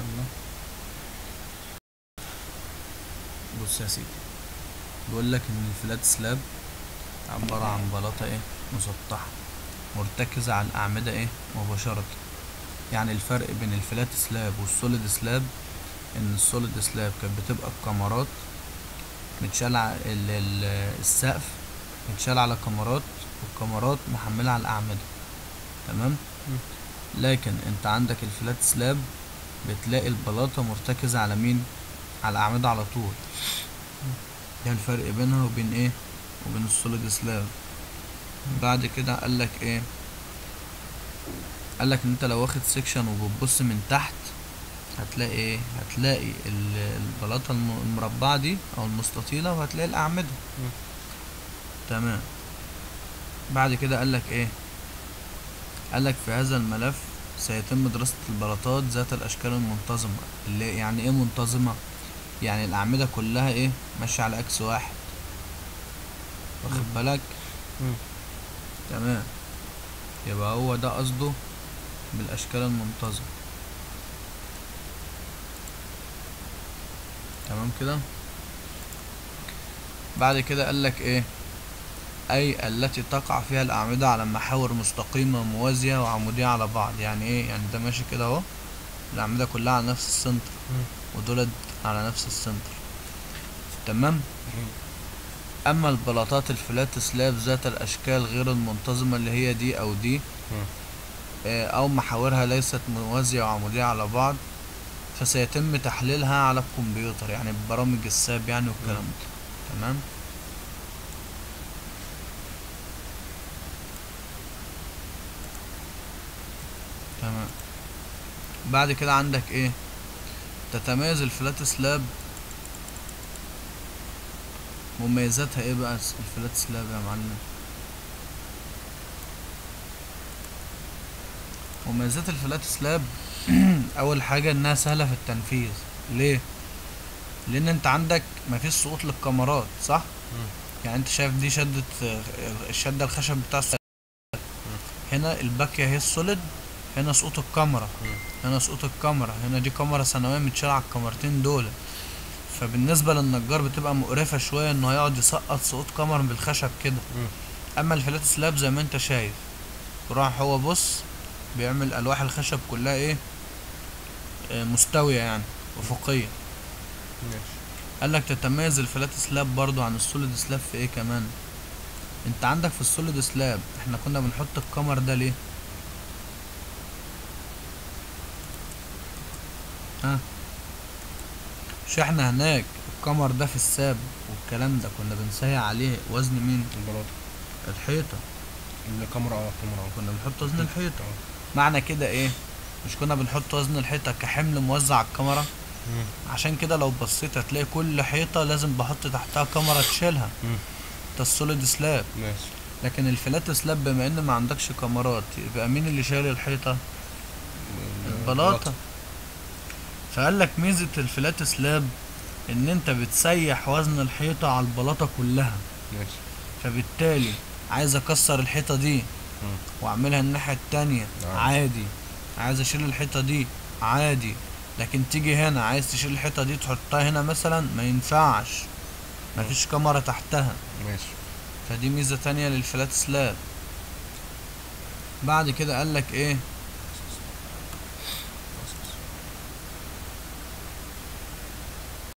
الله بص يا سيدي بيقول لك ان الفلات سلاب عبارة عن بلاطة ايه مسطحة مرتكزة على الأعمدة ايه مباشرة يعني الفرق بين الفلات سلاب والسوليد سلاب ان السوليد سلاب كانت بتبقى الكمرات متشال ع- ال- ال- السقف متشال على كمرات والكمرات محملة على الأعمدة تمام مم. لكن انت عندك الفلات سلاب بتلاقي البلاطة مرتكزة على مين على الأعمدة على طول ده الفرق بينها وبين ايه وبين السوليد سلاب بعد كده قالك ايه قالك ان انت لو واخد سيكشن وبتبص من تحت هتلاقي ايه هتلاقي ال- البلاطة الم- المربعة دي او المستطيلة وهتلاقي الأعمدة مم. تمام بعد كده قالك ايه قالك في هذا الملف سيتم دراسة البلاطات ذات الأشكال المنتظمة اللي يعني ايه منتظمة يعني الأعمدة كلها ايه ماشية على أكس واحد واخد بالك مم. تمام يبقى هو ده قصده بالأشكال المنتظمة تمام كده بعد كده قالك ايه أي التي تقع فيها الأعمدة على محاور مستقيمة موازية وعمودية على بعض يعني ايه يعني ده ماشي كده اهو الأعمدة كلها على نفس السنتر مم. ودولت على نفس السنتر تمام مم. أما البلاطات الفلات سلاب ذات الأشكال غير المنتظمة اللي هي دي أو دي مم. آه، أو محاورها ليست موازية وعمودية على بعض فسيتم تحليلها على الكمبيوتر يعني ببرامج الساب يعني والكلام ده تمام تمام بعد كده عندك ايه تتميز الفلات سلاب مميزاتها ايه بقى الفلات سلاب يا معلم مميزات الفلات سلاب اول حاجه انها سهله في التنفيذ ليه لان انت عندك مفيش سقوط للكاميرات صح مم. يعني انت شايف دي شدة الشدة الخشب بتاع السلاب هنا الباكية هي السوليد هنا سقوط الكاميرا مم. هنا سقوط الكاميرا هنا دي كاميرا ثانوية متشالة على الكاميرتين دول فبالنسبة للنجار بتبقى مقرفة شوية انه هيقعد يسقط سقوط كاميرا بالخشب كده مم. اما الفلات سلاب زي ما انت شايف راح هو بص بيعمل الواح الخشب كلها ايه آه، مستوية يعني افقية ماشي قال لك تتميز الفلات سلاب برضو عن السوليد سلاب في ايه كمان انت عندك في السوليد سلاب احنا كنا بنحط الكمر ده ليه ها مش احنا هناك الكمر ده في الساب والكلام ده كنا بنسيع عليه وزن مين البلاطة الحيطة الكاميرا اه الكاميرا اه كنا بنحط وزن الحيطة اه. معنى كده ايه مش كنا بنحط وزن الحيطة كحمل موزع على الكاميرا مم. عشان كده لو بصيت هتلاقي كل حيطة لازم بحط تحتها كاميرا تشيلها مم. ده السوليد سلاب ماشي لكن الفلات سلاب بما ان ما عندكش كاميرات يبقى مين اللي شايل الحيطة البلاطة فقال لك ميزة الفلات سلاب ان انت بتسيح وزن الحيطة على البلاطة كلها ماشي فبالتالي عايز اكسر الحيطة دي مم. واعملها الناحية التانية آه. عادي عايز اشيل الحيطة دي عادي لكن تيجي هنا عايز تشيل الحيطة دي تحطها هنا مثلا ما ينفعش مفيش كاميرا تحتها ماشي فدي ميزة تانية للفلات سلاب بعد كده قالك ايه